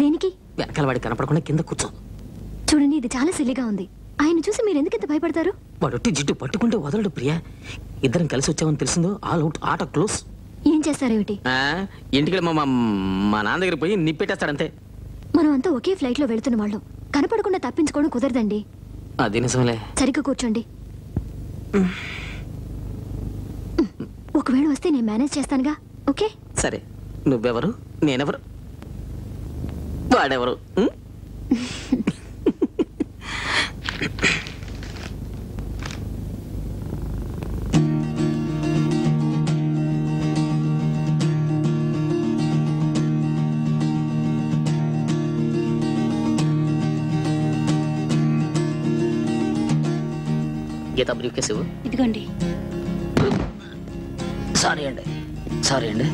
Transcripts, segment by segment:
దేనికి వెనకాల వాడి కనపడకుండా కింద కూర్చో చూడండి ఇది చాలా సిల్లిగా ఉంది ఆయన చూసి మీరు ఎందుకు ఇంత భయపడతారు వాడొట్టి జిడ్డు పట్టుకుంటే వదలడు ప్రియా ఇద్దరం కలిసి వచ్చామని తెలిసిందో ఆల్ అవుట్ ఆట క్లోజ్ ఏం చేస్తారేమిటి ఆ, ఇంటికి వెళ్ళి మా మా- మా నాన్న దగ్గర పోయి నిప్పెట్టేస్తాడంతే మనం అంతా ఒకే ఫ్లైట్ లో వెళ్తున్న వాళ్ళం కనపడకుండా తప్పించుకోవడం కుదరదండి అది నిజంలే సరిగ్గా కూర్చోండి ఒకవేళ వస్తే నేను మేనేజ్ చేస్తానుగా ఓకే సరే నువ్వెవరు నేనెవరు వాడెవరు ఉం? గీత బ్రీఫ్ కేసు ఇవ్వు. ఇదిగోండి సారీ అండి సారీ అండి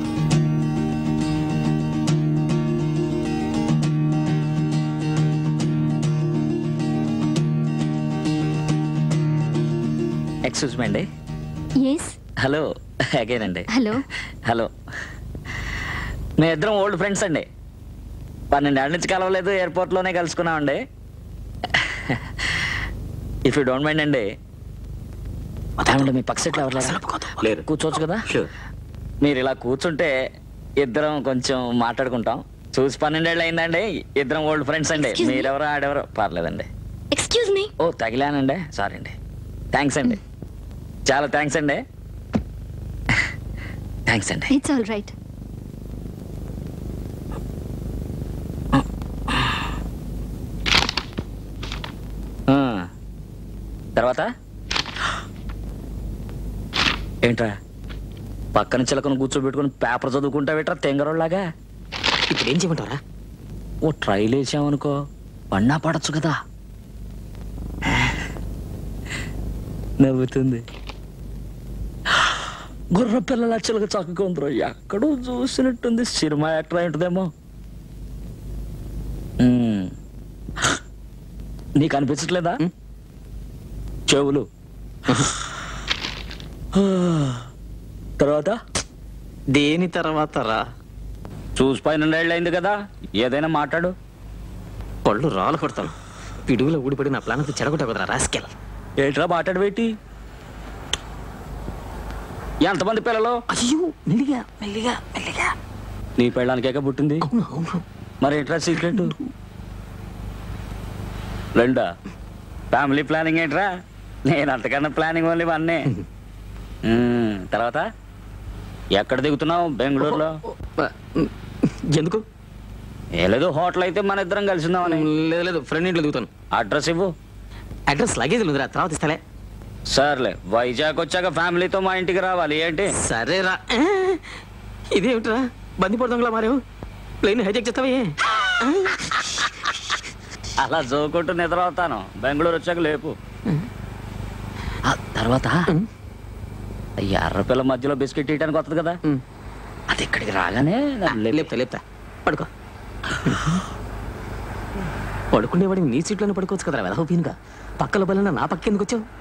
ఎక్స్క్యూజ్ మీ అండి ఎస్ హలో అగైన్ అండి హలో హలో మీ ఇద్దరం ఓల్డ్ ఫ్రెండ్స్ అండి పన్నెండేళ్ళ నుంచి కలవలేదు ఎయిర్పోర్ట్లోనే కలుసుకున్నామండి ఇఫ్ యూ డోంట్ మైండ్ అండి ఏమండి మీ పక్క సీట్లో ఎవరు లేరా? లేరు కూర్చోవచ్చు కదా Sure. మీరు ఇలా కూర్చుంటే ఇద్దరం కొంచెం మాట్లాడుకుంటాం చూసి పన్నెండేళ్ళు అయిందండి ఇద్దరం ఓల్డ్ ఫ్రెండ్స్ అండి Excuse me? మీరెవరో ఆడెవరో పర్లేదండి ఎక్స్క్యూజ్ మీ ఓ తగిలానండి సారీ అండి థ్యాంక్స్ అండి చాలా థ్యాంక్స్ అండి థ్యాంక్స్ అండి ఇట్స్ ఆల్ రైట్ ఆ, తర్వాత ఏంట్రా పక్కన చిలకను కూర్చోబెట్టుకుని పేపర్ చదువుకుంటావేట్రా తెంగరోళ్ళలాగా ఇప్పుడు ఏం చేయమంటారా ఓ ట్రైల్ వేసామనుకో పన్నా పడచ్చు కదా నవ్వుతుంది గుర్ర పిల్లల చిలక చక్కగా ఉందిరో ఎక్కడో చూసినట్టుంది సినిమా యాక్టర్ అయి ఉంటుందేమో మ్మ్. నీకు అనిపించట్లేదా మ్. చెవులు తర్వాత దేని తర్వాత రా చూసి పన్నెండేళ్ళు అయింది కదా ఏదైనా మాట్లాడు పళ్ళు రాళ్ళు కొడతాను పిడుగులో ఊడిపడి నా ప్లాన్ అంతా చెడగొట్టా కుదరా రాస్కెల్ ఏంట్రా మాట్లాడు పెట్టి ఎంతమంది పిల్లలు అయ్యో మెల్లిగా మెల్లిగా మెల్లిగా నీ పెళ్ళానికేక పుట్టింది అవును అవును మరి ఏంట్రా సీక్రెట్ రెండా ఫ్యామిలీ ప్లానింగ్ ఏంట్రా నేను అంతకన్నా ప్లానింగ్ ఓన్లీ వన్నే మ్మ్, తర్వాత ఎక్కడ దిగుతున్నావు బెంగళూరులో ఎందుకు ఏ లేదు హోటల్ అయితే మన ఇద్దరం కలిసి ఉందామని లేదు లేదు ఫ్రెండ్ ఇంట్లో దిగుతాను అడ్రస్ ఇవ్వు అడ్రస్ లగేజ్ ఉందిరా తర్వాత ఇస్తాలే సర్లే వైజాగ్ వచ్చాక ఫ్యామిలీతో మా ఇంటికి రావాలి ఏంటి సరేరా ఆ, ఇదేమిట్రా బందిపోతుందిలా మారేవు ప్లేన్ హైజాక్ చేస్తావే అలా జోకుంటూ నిద్ర అవుతాను బెంగళూరు వచ్చాక లేపు ఆ తర్వాత ఈ ఎర్రపిల్ల మధ్యలో బిస్కెట్ ఇయటానికి వస్తుంది కదా ఉమ్. అది ఇక్కడికి రాగానే నన్ను లేపు. లేపుతా లేపుతా పడుకో పడుకునేవాడిని నీ సీట్లోనే పడుకోవచ్చు కదరా వెదవ పీనుగా పక్కల బలన నా పక్క ఎందుకు వచ్చావు